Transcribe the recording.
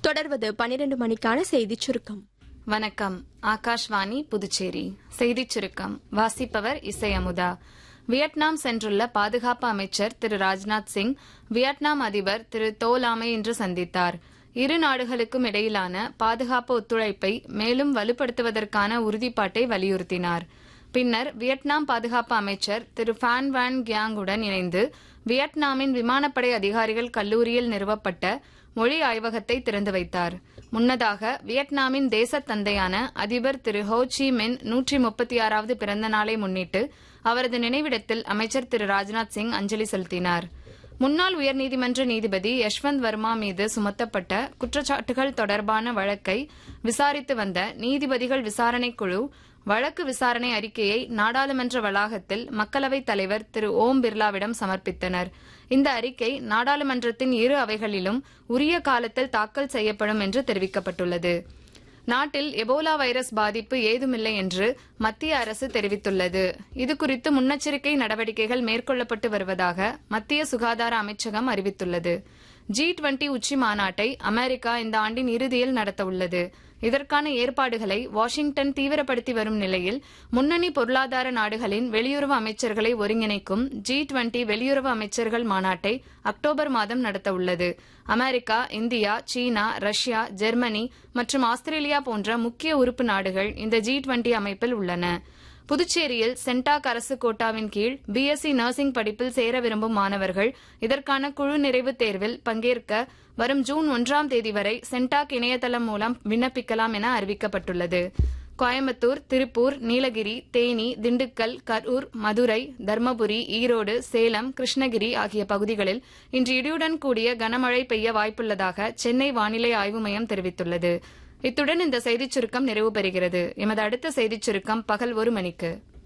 தொடர்வது பனிரெண்டு மணிக்கான செய்திச் சுருக்கம் வணக்கம் ஆகாஷ்வாணி புதுச்சேரி செய்திச் சுருக்கம் வாசிப்பவர் இசை அமுதா வியட்நாம் சென்றுள்ள பாதுகாப்பு அமைச்சர் திரு ராஜ்நாத் சிங் வியட்நாம் அதிபர் திரு தோலாமை இன்று சந்தித்தார் இரு நாடுகளுக்கும் இடையிலான பாதுகாப்பு ஒத்துழைப்பை மேலும் வலுப்படுத்துவதற்கான உறுதிப்பாட்டை வலியுறுத்தினார் பின்னர் வியட்நாம் பாதுகாப்பு அமைச்சர் திரு ஃபேன் வான் கியாங்குடன் இணைந்து வியட்நாமின் விமானப்படை அதிகாரிகள் கல்லூரியில் நிறுவப்பட்ட மொழி ஆய்வகத்தை திறந்து வைத்தார் முன்னதாக வியட்நாமின் தேசத் தந்தையான அதிபர் திரு ஹோ சி மின் நூற்றி முப்பத்தி ஆறாவது பிறந்த நாளை முன்னிட்டு அவரது நினைவிடத்தில் அமைச்சர் திரு ராஜ்நாத் சிங் அஞ்சலி செலுத்தினார் முன்னாள் உயர்நீதிமன்ற நீதிபதி யஷ்வந்த் வர்மா மீது சுமத்தப்பட்ட குற்றச்சாட்டுகள் தொடர்பான வழக்கை விசாரித்து வந்த நீதிபதிகள் விசாரணைக் குழு வழக்கு விசாரணை அறிக்கையை நாடாளுமன்ற வளாகத்தில் மக்களவைத் தலைவர் திரு ஓம் பிர்லாவிடம் சமர்ப்பித்தனர் இந்த அறிக்கை நாடாளுமன்றத்தின் இரு அவைகளிலும் உரிய காலத்தில் தாக்கல் செய்யப்படும் என்று தெரிவிக்கப்பட்டுள்ளது நாட்டில் எபோலா வைரஸ் பாதிப்பு ஏதுமில்லை என்று மத்திய அரசு தெரிவித்துள்ளது இதுகுறித்து முன்னெச்சரிக்கை நடவடிக்கைகள் மேற்கொள்ளப்பட்டு வருவதாக மத்திய சுகாதார அமைச்சகம் அறிவித்துள்ளது ஜி டுவெண்டி உச்சி மாநாட்டை அமெரிக்கா இந்த ஆண்டின் இறுதியில் நடத்தவுள்ளது இதற்கான ஏற்பாடுகளை வாஷிங்டன் தீவிரப்படுத்தி வரும் நிலையில் முன்னணி பொருளாதார நாடுகளின் வெளியுறவு அமைச்சர்களை ஒருங்கிணைக்கும் ஜி டுவெண்டி வெளியுறவு அமைச்சர்கள் மாநாட்டை அக்டோபர் மாதம் நடத்தவுள்ளது America India China Russia Germany மற்றும் ஆஸ்திரேலியா போன்ற முக்கிய உறுப்பு நாடுகள் இந்த ஜி டுவெண்டி அமைப்பில் உள்ளன புதுச்சேரியில் சென்டாக் அரசு கோட்டாவின் கீழ் பிஎஸ்சி நர்சிங் படிப்பில் சேர விரும்பும் மாணவர்கள் இதற்கான குழு நிறைவு தேர்வில் பங்கேற்க வரும் ஜூன் ஒன்றாம் தேதி வரை சென்டாக் இணையதளம் மூலம் விண்ணப்பிக்கலாம் என அறிவிக்கப்பட்டுள்ளது கோயம்புத்தூர் திருப்பூர் நீலகிரி தேனி திண்டுக்கல் கரூர் மதுரை தர்மபுரி ஈரோடு சேலம் கிருஷ்ணகிரி ஆகிய பகுதிகளில் இன்று இடியுடன் கூடிய கனமழை பெய்ய வாய்ப்புள்ளதாக சென்னை வானிலை ஆய்வு மையம் தெரிவித்துள்ளது இத்துடன் இந்த செய்திச் சுருக்கம் நிறைவு பெறுகிறது எமது அடுத்த செய்திச் சுருக்கம் பகல் ஒரு மணிக்கு